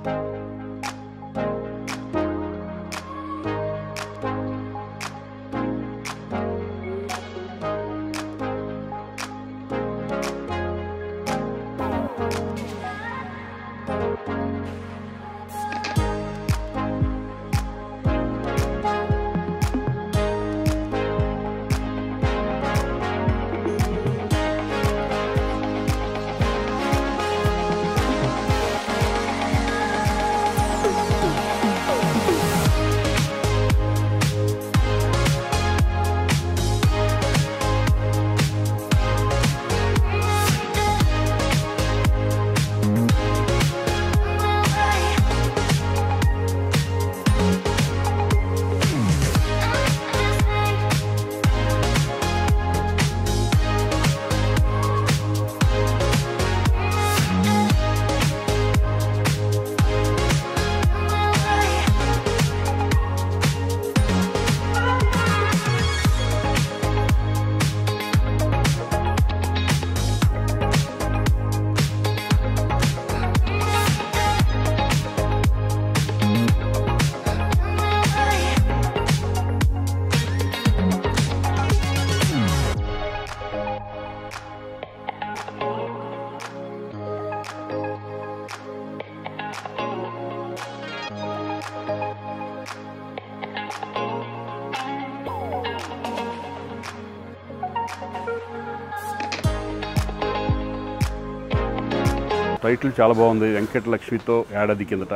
title చాలా బాగుంది వెంకట లక్ష్మితో ఏడాది కిందట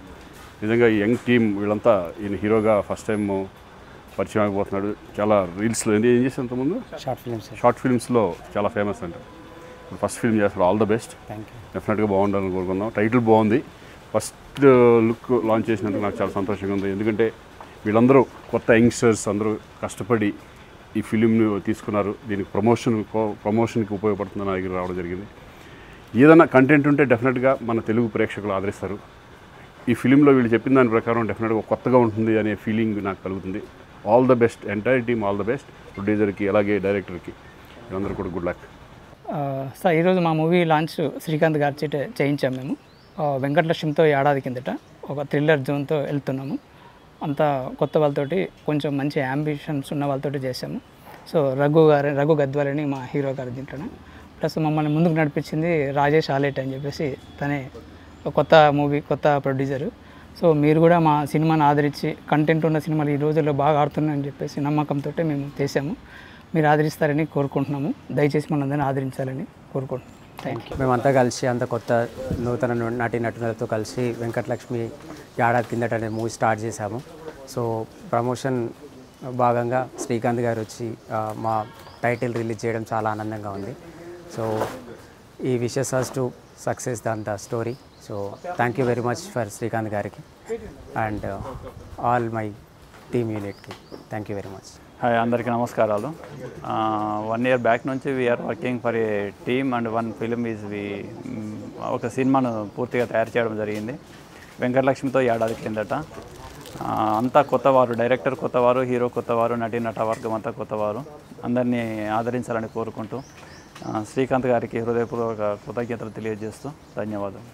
నిజంగా ఈ యంగ్ టీం వీళ్ళంతా ఈయన హీరోగా ఫస్ట్ టైం పరిచయం అయిపోతున్నాడు చాలా రీల్స్లో ఏంటి ఏం చేసి ముందు షార్ట్ ఫిలిమ్స్ షార్ట్ ఫిల్మ్స్లో చాలా ఫేమస్ అంట ఇప్పుడు ఫస్ట్ ఫిల్మ్ చేస్తారు all the best thank you డెఫినెట్గా బాగుండాలని కోరుకుందాం టైటిల్ బాగుంది ఫస్ట్ లుక్ లాంచ్ చేసినందుకు నాకు చాలా సంతోషంగా ఉంది ఎందుకంటే వీళ్ళందరూ కొత్త యంగ్స్టర్స్ అందరూ కష్టపడి ఈ ఫిలింని తీసుకున్నారు దీనికి ప్రమోషన్ ప్రమోషన్కి ఉపయోగపడుతుందని నా దగ్గర రావడం జరిగింది ఏదైనా కంటెంట్ ఉంటే డెఫినెట్గా మన తెలుగు ప్రేక్షకులు ఆదరిస్తారు ఈ ఫిలింలో వీళ్ళు చెప్పిన దాని ప్రకారం డెఫినెట్గా కొత్తగా ఉంటుంది అనే ఫీలింగ్ నాకు కలుగుతుంది all the best entire team all the best ప్రొడ్యూసర్కి అలాగే డైరెక్టర్కి వీళ్ళందరూ కూడా గుడ్ లక్ సార్ ఈరోజు మా మూవీ లాంచ్ శ్రీకాంత్ గారి చేత చేయించాం మేము ఆ, వెంకటలక్ష్మితో ఏడాది కిందట ఒక థ్రిల్లర్ జోన్తో వెళ్తున్నాము అంతా కొత్త వాళ్ళతోటి కొంచెం మంచి అంబిషన్స్ ఉన్న వాళ్ళతోటి చేసాము సో రఘు గారు రఘు గద్వాలని మా హీరో గారు దీంట్లోనే ప్లస్ మమ్మల్ని ముందుకు నడిపించింది రాజేష్ ఆలేట్ అని చెప్పేసి తనే ఒక కొత్త మూవీ కొత్త ప్రొడ్యూసరు సో మీరు కూడా మా సినిమాని ఆదరించి కంటెంట్ ఉన్న సినిమాలు ఈ రోజుల్లో బాగా ఆడుతున్నాయని చెప్పేసి నమ్మకంతో మేము చేసాము మీరు ఆదరిస్తారని కోరుకుంటున్నాము దయచేసి మనందరినీ ఆదరించాలని కోరుకుంటున్నాం థ్యాంక్ యూ మేమంతా కలిసి అంత కొత్త నూతన ను- నటి నటులతో కలిసి వెంకటలక్ష్మి ఏడాది కిందట అనే మూవీ స్టార్ట్ చేశాము సో ప్రమోషన్ భాగంగా శ్రీకాంత్ గారు వచ్చి ఆ, మా టైటిల్ రిలీజ్ చేయడం చాలా ఆనందంగా ఉంది సో ఈ wishes us to success than the story so thank you very much for Srikanth గారికి అండ్ ఆల్ మై టీమ్ యూనిట్కి thank you very much hi అందరికీ నమస్కారాలు వన్ ఇయర్ బ్యాక్ నుంచి we are working for a team and one film is we ఒక సినిమాను పూర్తిగా తయారు చేయడం జరిగింది వెంకటలక్ష్మితో ఏడాది కిందట ఆ, అంతా కొత్తవారు డైరెక్టర్ కొత్తవారు హీరో కొత్తవారు నటీ నట వర్గం అంతా కొత్తవారు అందరినీ ఆదరించాలని కోరుకుంటూ ఆ, శ్రీకాంత్ గారికి హృదయపూర్వక కృతజ్ఞతలు తెలియజేస్తూ ధన్యవాదాలు